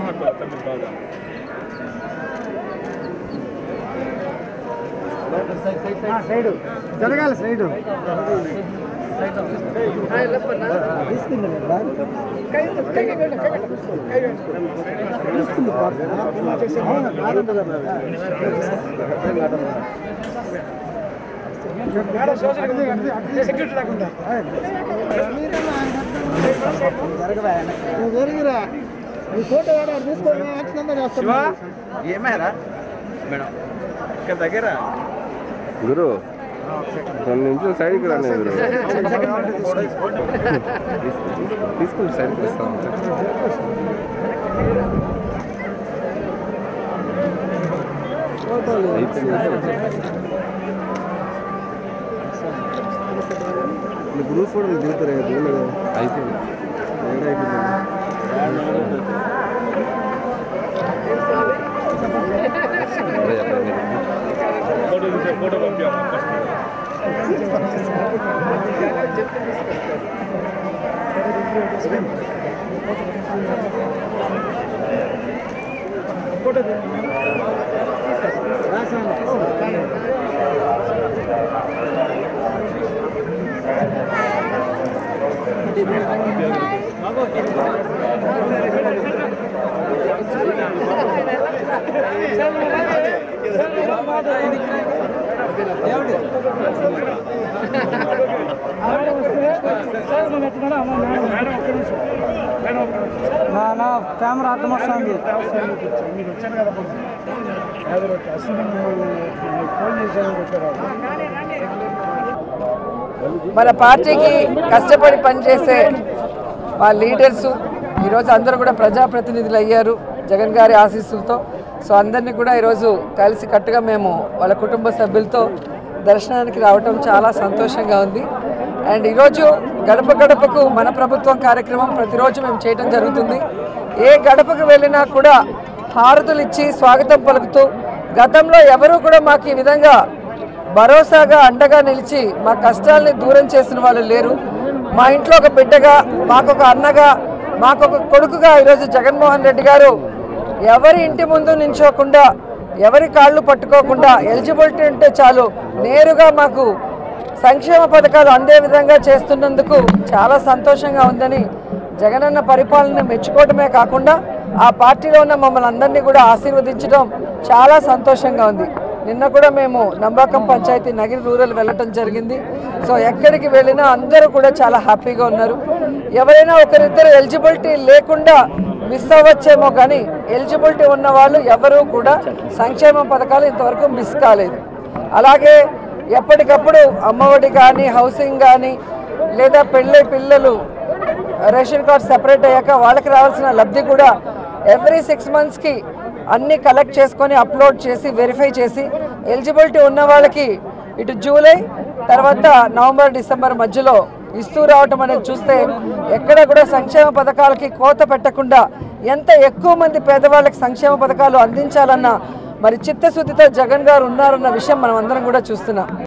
ಮಾಡ್ತಾರೆ ತಮಿಳ್ ಭಾಗ సైడ్ జరగాలి సైడ్ జరిగిరా ఈ ఫోటో తీసుకోవాలి యాక్షన్ అంతా చేస్తా ఏమైనా మేడం ఇక్కడ దగ్గర గురు రెండు నిమిషాలు సైడ్కి రాని గురు తీసుకుని సైడ్కి వస్తాం గ్రూప్ ఫోటోలు దిగుతారు కదా అయిపోయింది అదే అక్కడ మీరు ఫోటో తీసే ఫోటో పంపించాము ఫస్ట్ నా కెమెరా అర్థం వస్తుంది మీరు వచ్చారు కదా అసలు ఫోన్ చేశాను వచ్చారు మన పార్టీకి కష్టపడి పనిచేసే మా లీడర్సు ఈరోజు అందరూ కూడా ప్రజాప్రతినిధులు అయ్యారు జగన్ గారి ఆశీస్సులతో సో అందరినీ కూడా ఈరోజు కలిసి కట్టుగా మేము వాళ్ళ కుటుంబ సభ్యులతో దర్శనానికి రావటం చాలా సంతోషంగా ఉంది అండ్ ఈరోజు గడప గడపకు మన ప్రభుత్వం కార్యక్రమం ప్రతిరోజు మేము చేయడం జరుగుతుంది ఏ గడపకు వెళ్ళినా కూడా హారతులు ఇచ్చి స్వాగతం పలుకుతూ గతంలో ఎవరూ కూడా మాకు ఈ విధంగా భరోసాగా అండగా నిలిచి మా కష్టాల్ని దూరం చేసిన వాళ్ళు లేరు మా ఇంట్లో ఒక బిడ్డగా మాకొక అన్నగా మాకొక కొడుకుగా ఈరోజు జగన్మోహన్ రెడ్డి గారు ఎవరి ఇంటి ముందు నించోకుండా ఎవరి కాళ్ళు పట్టుకోకుండా ఎలిజిబిలిటీ ఉంటే చాలు నేరుగా మాకు సంక్షేమ పథకాలు అందే విధంగా చేస్తున్నందుకు చాలా సంతోషంగా ఉందని జగనన్న పరిపాలన మెచ్చుకోవడమే కాకుండా ఆ పార్టీలో ఉన్న మమ్మల్ని అందరినీ కూడా ఆశీర్వదించడం చాలా సంతోషంగా ఉంది నిన్న కూడా మేము నంబాకం పంచాయతీ నగిరి రూరల్ వెళ్ళటం జరిగింది సో ఎక్కడికి వెళ్ళినా అందరూ కూడా చాలా హ్యాపీగా ఉన్నారు ఎవరైనా ఒకరిద్దరు ఎలిజిబిలిటీ లేకుండా మిస్ అవ్వచ్చేమో కానీ ఎలిజిబిలిటీ ఉన్న వాళ్ళు ఎవరూ కూడా సంక్షేమ పథకాలు ఇంతవరకు మిస్ కాలేదు అలాగే ఎప్పటికప్పుడు అమ్మఒడి కానీ హౌసింగ్ కానీ లేదా పెళ్ళై పిల్లలు రేషన్ కార్డ్ సెపరేట్ అయ్యాక వాళ్ళకి రావాల్సిన లబ్ధి కూడా ఎవ్రీ సిక్స్ మంత్స్కి అన్నీ కలెక్ట్ చేసుకొని అప్లోడ్ చేసి వెరిఫై చేసి ఎలిజిబిలిటీ ఉన్న వాళ్ళకి ఇటు జూలై తర్వాత నవంబర్ డిసెంబర్ మధ్యలో ఇస్తూ రావటం అనేది చూస్తే ఎక్కడ కూడా సంక్షేమ పథకాలకి కోత పెట్టకుండా ఎంత ఎక్కువ మంది పేదవాళ్ళకి సంక్షేమ పథకాలు అందించాలన్న మరి చిత్తశుద్ధితో జగన్ గారు ఉన్నారన్న విషయం మనం అందరం కూడా చూస్తున్నాం